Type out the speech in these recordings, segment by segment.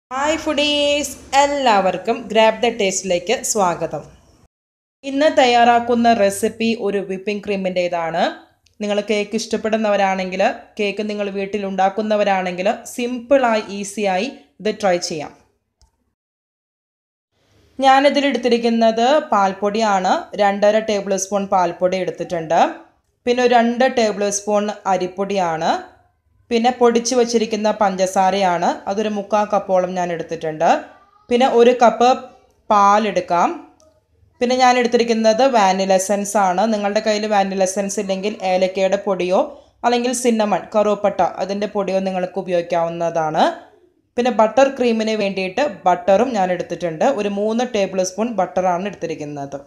hi foodies എല്ലാവർക്കും grab the ടേസ്റ്റിലേക്ക് സ്വാഗതം ഇന്ന് തയ്യാറാക്കുന്ന റെസിപ്പി ഒരു വിപ്പിംഗ് ക്രീമിൻ്റേതാണ് നിങ്ങൾ കേക്ക് ഇഷ്ടപ്പെടുന്നവരാണെങ്കിൽ കേക്ക് നിങ്ങൾ വീട്ടിൽ ഉണ്ടാക്കുന്നവരാണെങ്കിൽ സിമ്പിളായി ഈസിയായി ഇത് ട്രൈ ചെയ്യാം ഞാനിതിലെടുത്തിരിക്കുന്നത് പാൽപ്പൊടിയാണ് രണ്ടര ടേബിൾ സ്പൂൺ പാൽപ്പൊടി എടുത്തിട്ടുണ്ട് പിന്നെ ഒരു രണ്ട് ടേബിൾ സ്പൂൺ അരിപ്പൊടിയാണ് പിന്നെ പൊടിച്ച് വച്ചിരിക്കുന്ന പഞ്ചസാരയാണ് അതൊരു മുക്കാൽ കപ്പോളം ഞാൻ എടുത്തിട്ടുണ്ട് പിന്നെ ഒരു കപ്പ് പാലെടുക്കാം പിന്നെ ഞാൻ എടുത്തിരിക്കുന്നത് വാനില എസൻസ് ആണ് നിങ്ങളുടെ കയ്യിൽ വാനില എസൻസ് ഇല്ലെങ്കിൽ ഏലക്കയുടെ പൊടിയോ അല്ലെങ്കിൽ സിന്നമൺ കറുവപ്പട്ട അതിൻ്റെ പൊടിയോ നിങ്ങൾക്ക് ഉപയോഗിക്കാവുന്നതാണ് പിന്നെ ബട്ടർ ക്രീമിന് വേണ്ടിയിട്ട് ബട്ടറും ഞാൻ എടുത്തിട്ടുണ്ട് ഒരു മൂന്ന് ടേബിൾ സ്പൂൺ ബട്ടറാണ് എടുത്തിരിക്കുന്നത്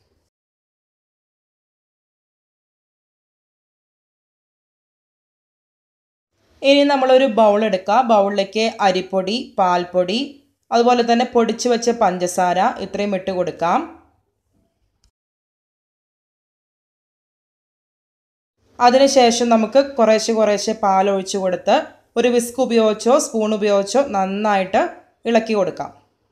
ഇനി നമ്മളൊരു ബൗൾ എടുക്കുക ബൗളിലേക്ക് അരിപ്പൊടി പാൽപ്പൊടി അതുപോലെ തന്നെ പൊടിച്ചു വെച്ച പഞ്ചസാര ഇത്രയും ഇട്ട് കൊടുക്കാം അതിനുശേഷം നമുക്ക് കുറേശ്ശെ കുറേശ്ശെ പാൽ ഒഴിച്ചു കൊടുത്ത് ഒരു വിസ്ക് ഉപയോഗിച്ചോ സ്പൂൺ ഉപയോഗിച്ചോ നന്നായിട്ട് ഇളക്കി കൊടുക്കാം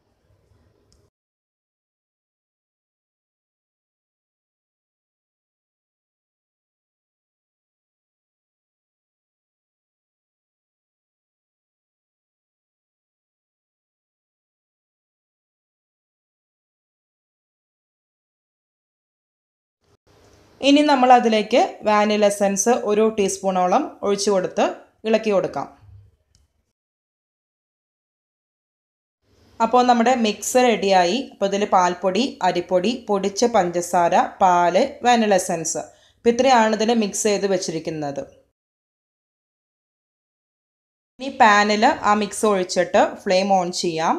ഇനി നമ്മൾ അതിലേക്ക് വാനില എസൻസ് ഒരു ടീസ്പൂണോളം ഒഴിച്ചു കൊടുത്ത് ഇളക്കി കൊടുക്കാം അപ്പോൾ നമ്മുടെ മിക്സ് റെഡിയായി അപ്പോൾ ഇതിൽ പാൽപ്പൊടി അരിപ്പൊടി പൊടിച്ച പഞ്ചസാര പാല് വാനില എസൻസ് അപ്പോൾ ഇത്രയാണ് ഇതിൽ മിക്സ് ചെയ്ത് വെച്ചിരിക്കുന്നത് ഇനി പാനിൽ ആ മിക്സ് ഒഴിച്ചിട്ട് ഫ്ലെയിം ഓൺ ചെയ്യാം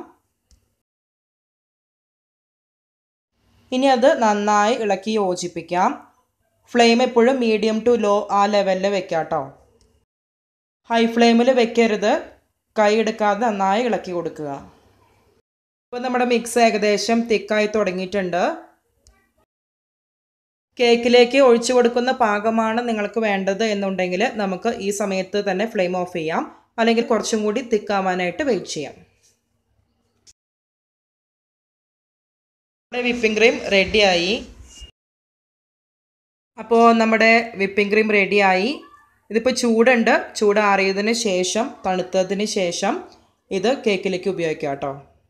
ഇനി അത് നന്നായി ഇളക്കി യോജിപ്പിക്കാം ഫ്ലെയിം എപ്പോഴും മീഡിയം ടു ലോ ആ ലെവലിൽ വെക്കാം കേട്ടോ ഹൈ ഫ്ലെയിമിൽ വെക്കരുത് കൈ എടുക്കാതെ നന്നായി ഇളക്കി കൊടുക്കുക ഇപ്പോൾ നമ്മുടെ മിക്സ് ഏകദേശം തിക്കായി തുടങ്ങിയിട്ടുണ്ട് കേക്കിലേക്ക് ഒഴിച്ചു കൊടുക്കുന്ന പാകമാണ് നിങ്ങൾക്ക് വേണ്ടത് എന്നുണ്ടെങ്കിൽ നമുക്ക് ഈ സമയത്ത് തന്നെ ഫ്ലെയിം ഓഫ് ചെയ്യാം അല്ലെങ്കിൽ കുറച്ചും കൂടി തിക്കാവാനായിട്ട് വെയിറ്റ് ചെയ്യാം നമ്മുടെ വിപ്പിംഗ് ക്രീം റെഡിയായി അപ്പോൾ നമ്മുടെ വിപ്പിംഗ് ക്രീം റെഡിയായി ഇതിപ്പോൾ ചൂടുണ്ട് ചൂടാറിയതിന് ശേഷം തണുത്തതിന് ശേഷം ഇത് കേക്കിലേക്ക് ഉപയോഗിക്കാം കേട്ടോ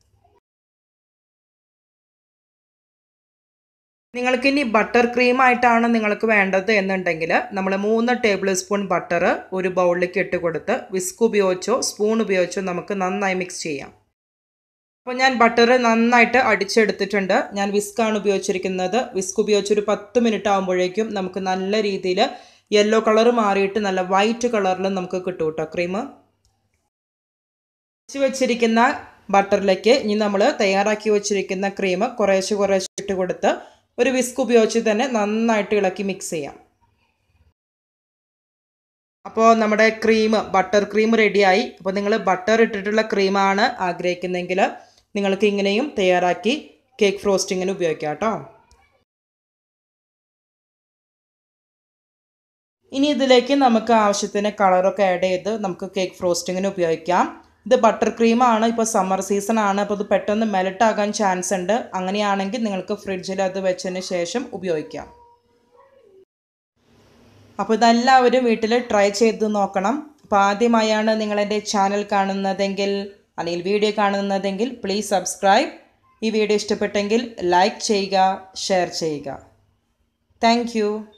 നിങ്ങൾക്കിനി ബട്ടർ ക്രീം ആയിട്ടാണ് നിങ്ങൾക്ക് വേണ്ടത് എന്നുണ്ടെങ്കിൽ നമ്മൾ മൂന്ന് ടേബിൾ സ്പൂൺ ബട്ടർ ഒരു ബൗളിലേക്ക് ഇട്ട് കൊടുത്ത് വിസ്ക് ഉപയോഗിച്ചോ സ്പൂൺ ഉപയോഗിച്ചോ നമുക്ക് നന്നായി മിക്സ് ചെയ്യാം അപ്പോൾ ഞാൻ ബട്ടർ നന്നായിട്ട് അടിച്ചെടുത്തിട്ടുണ്ട് ഞാൻ വിസ്കാണ് ഉപയോഗിച്ചിരിക്കുന്നത് വിസ്ക് ഉപയോഗിച്ചൊരു പത്ത് മിനിറ്റ് ആകുമ്പോഴേക്കും നമുക്ക് നല്ല രീതിയിൽ യെല്ലോ കളർ മാറിയിട്ട് നല്ല വൈറ്റ് കളറിൽ നമുക്ക് കിട്ടും കേട്ടോ ക്രീം വെച്ച് വെച്ചിരിക്കുന്ന ബട്ടറിലേക്ക് ഇനി നമ്മൾ തയ്യാറാക്കി വെച്ചിരിക്കുന്ന ക്രീം കുറേശ്ശെ കുറേശ്ശെ ഇട്ട് കൊടുത്ത് ഒരു വിസ്ക് ഉപയോഗിച്ച് തന്നെ നന്നായിട്ട് ഇളക്കി മിക്സ് ചെയ്യാം അപ്പോൾ നമ്മുടെ ക്രീം ബട്ടർ ക്രീം റെഡിയായി അപ്പോൾ നിങ്ങൾ ബട്ടർ ഇട്ടിട്ടുള്ള ക്രീമാണ് ആഗ്രഹിക്കുന്നതെങ്കിൽ നിങ്ങൾക്ക് ഇങ്ങനെയും തയ്യാറാക്കി കേക്ക് ഫ്രോസ്റ്റിങ്ങിന് ഉപയോഗിക്കാം കേട്ടോ ഇനി ഇതിലേക്ക് നമുക്ക് ആവശ്യത്തിന് കളറൊക്കെ ആഡ് ചെയ്ത് നമുക്ക് കേക്ക് ഫ്രോസ്റ്റിങ്ങിന് ഉപയോഗിക്കാം ഇത് ബട്ടർ ക്രീമാണ് ഇപ്പോൾ സമ്മർ സീസൺ ആണ് അപ്പോൾ ഇത് പെട്ടെന്ന് മെൽറ്റ് ആകാൻ ചാൻസ് ഉണ്ട് അങ്ങനെയാണെങ്കിൽ നിങ്ങൾക്ക് ഫ്രിഡ്ജിൽ അത് വെച്ചതിന് ശേഷം ഉപയോഗിക്കാം അപ്പോൾ ഇതെല്ലാവരും വീട്ടിൽ ട്രൈ ചെയ്ത് നോക്കണം അപ്പോൾ ആദ്യമായാണ് നിങ്ങളെൻ്റെ ചാനൽ കാണുന്നതെങ്കിൽ അല്ലെങ്കിൽ വീഡിയോ കാണുന്നതെങ്കിൽ പ്ലീസ് സബ്സ്ക്രൈബ് ഈ വീഡിയോ ഇഷ്ടപ്പെട്ടെങ്കിൽ ലൈക്ക് ചെയ്യുക ഷെയർ ചെയ്യുക താങ്ക്